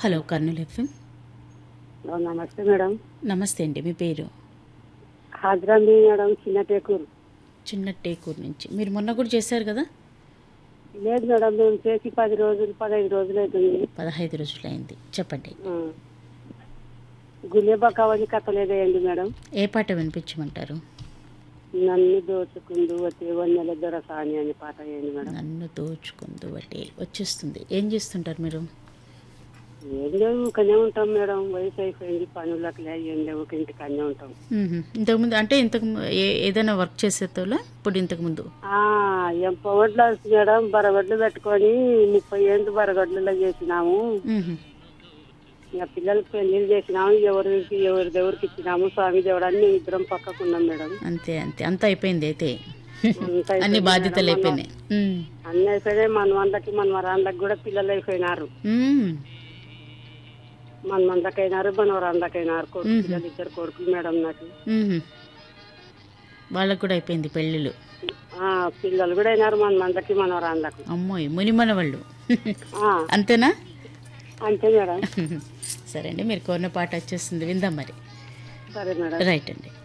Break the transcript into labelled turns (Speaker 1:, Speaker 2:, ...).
Speaker 1: Hello Kurnool FM
Speaker 2: ఓ, నమస్తే madam
Speaker 1: నమస్తే అండి మీ పేరు
Speaker 2: హాజరాంబి మేడం చిన్న టేకూరు
Speaker 1: చిన్న టేకూరు నుంచి మీరు మొన్న కూడా చేశారు కదా
Speaker 2: లేదు మేడం మేము చేసి పది రోజులు పదహైదు రోజులు అవుతుంది
Speaker 1: పదహైదు రోజులు అయింది చెప్పండి
Speaker 2: గులేబా కావాలి కథ లేదేయండి మేడం
Speaker 1: ఏ పాట వినిపించమంటారు
Speaker 2: నన్ను దోచుకుందు వచ్చే వన్నెల దొరసాని అని పాట వేయండి మేడం
Speaker 1: నన్ను దోచుకుందు బట్టి వచ్చేస్తుంది ఏం చేస్తుంటారు మీరు
Speaker 2: ఏం లేవు ఊకనే ఉంటాం మేడం వయసు అయిపోయింది పనులకు లే ఏం లేవు ఊక ఇంటికి అన్నీ ఉంటాం
Speaker 1: మ్మ్. ఇంతకుముందు అంటే ఇంతకు ము- ఏ- ఏదైనా వర్క్ చేసేతోలా ఇప్పుడు ఇంతకు ముందు
Speaker 2: ఆ, ఏం పొగడ్లు వస్తుంది మేడం బరగడ్లు పెట్టుకొని ముప్పై ఏళ్ళు బరగడ్లలో చేసినాము
Speaker 1: మ్మ్.
Speaker 2: ఇక పిల్లలకి పెళ్లిళ్ళు చేసినాము ఎవరికి ఎవరి దేవురికి ఇచ్చినాము స్వామి దేవుడు అన్ని ఇద్దరం పక్కకున్నాం మేడం
Speaker 1: అంతే అంతే అంత అయిపోయింది అయితే
Speaker 2: అంతా
Speaker 1: అన్ని బాధ్యతలు అయిపోయినాయి మ్మ్.
Speaker 2: అన్నీ అయిపోయినాయి మన వందకి మన వరాందకి కూడా పిల్లలు అయిపోయినారు
Speaker 1: మ్మ్.
Speaker 2: మన మందకైనారు మన వరాందకైనారు కొడుకు పిల్లలు ఇద్దరు కొడుకులు మేడం నాకు
Speaker 1: మ్మ్. వాళ్ళకు కూడా అయిపోయింది పెళ్ళిళ్ళు
Speaker 2: ఆ, పిల్లలు కూడా అయినారు మన మందకి మన వరాందకు
Speaker 1: అమ్మోయ్ మునిమన వాళ్ళు
Speaker 2: ఆ,
Speaker 1: అంతేనా
Speaker 2: అంతే మేడం
Speaker 1: సరే అండి మీరు కోరిన పాట వచ్చేస్తుంది విందాం మరి
Speaker 2: సరే మేడం
Speaker 1: రైట్ అండి